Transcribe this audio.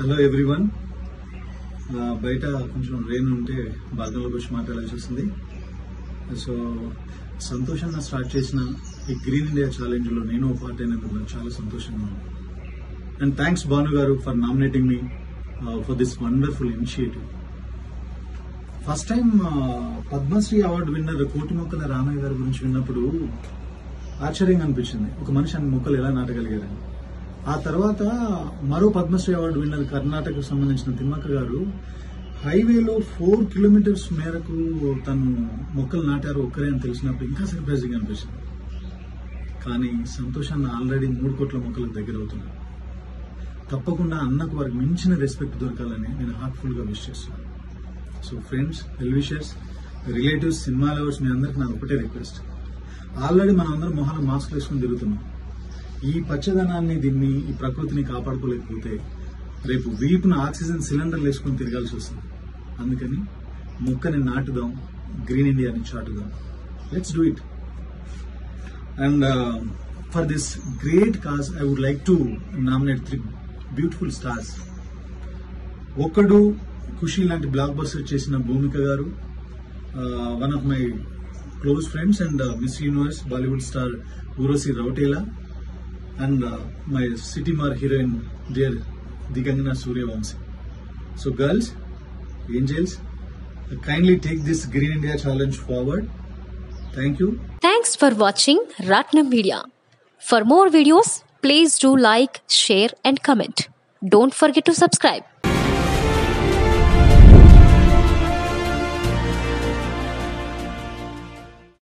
Hello everyone బయట కొంచెం rain ఉంటే బాల్కనీలోకి వచ్చి మాట్లాడాల్సి వస్తుంది సో సంతోషంగా స్టార్ట్ చేసిన ఈ గ్రీన్ ఇండియా ఛాలెంజ్ లో నేను ఒక పార్ట్ అయినందుకు నాకు చాలా సంతోషంగా ఉంది and thanks Bhanu garu for nominating me for this wonderful initiative first time Padmashri award winner కోటి మొక్కల రామయ్య గారి గురించి విన్నప్పుడు ఆశ్చర్యంగా అనిపించింది ఒక మనిషి అన్ని మొక్కలు ఎలా నాటగలిగారని ఆ తర్వాత మరో పద్మశ్రీ అవార్డు విన్నర్ కర్ణాటకకు సంబంధించిన తిమ్మక్క గారు హైవేలో ఫోర్ కిలోమీటర్స్ మేరకు తను మొక్కలు నాటారు ఒక్కరే అని తెలిసినప్పుడు ఇంకా సర్ప్రైజింగ్ అనిపించింది కానీ సంతోషాన్ని ఆల్రెడీ మూడు కోట్ల మొక్కలకు దగ్గర అవుతున్నారు తప్పకుండా అన్నకు వారికి మించిన రెస్పెక్ట్ దొరకాలని నేను హార్ట్ఫుల్ గా విష్ చేస్తున్నాను so friends wellwishers relatives cinema lovers మీ అందరికి నాకు ఒకటే రిక్వెస్ట్ ఆల్రెడీ మనం అందరం మొహాలు మాస్క్ వేసుకుని తిరుగుతున్నాం ఈ పచ్చదనాన్ని దీన్ని ఈ ప్రకృతిని కాపాడుకోలేకపోతే రేపు వీపున ఆక్సిజన్ సిలిండర్లు వేసుకుని తిరగాల్సి వస్తుంది అందుకని మొక్కని నాటుదాం గ్రీన్ ఇండియాని చాటుదాం let's do it and for this great cause I would like to nominate three beautiful stars Okkadu Kushi లాంటి బ్లాక్ బస్టర్ చేసిన Bhumika garu one of my close friends and Miss Universe Bollywood star Urvashi Rautela and my Seetimaarr heroine dear Digangana Suryavanshi so girls angels kindly take this green India challenge forward thank you Thanks for watching Ratnam Media. For more videos, please do like, share, and comment. Don't forget to subscribe.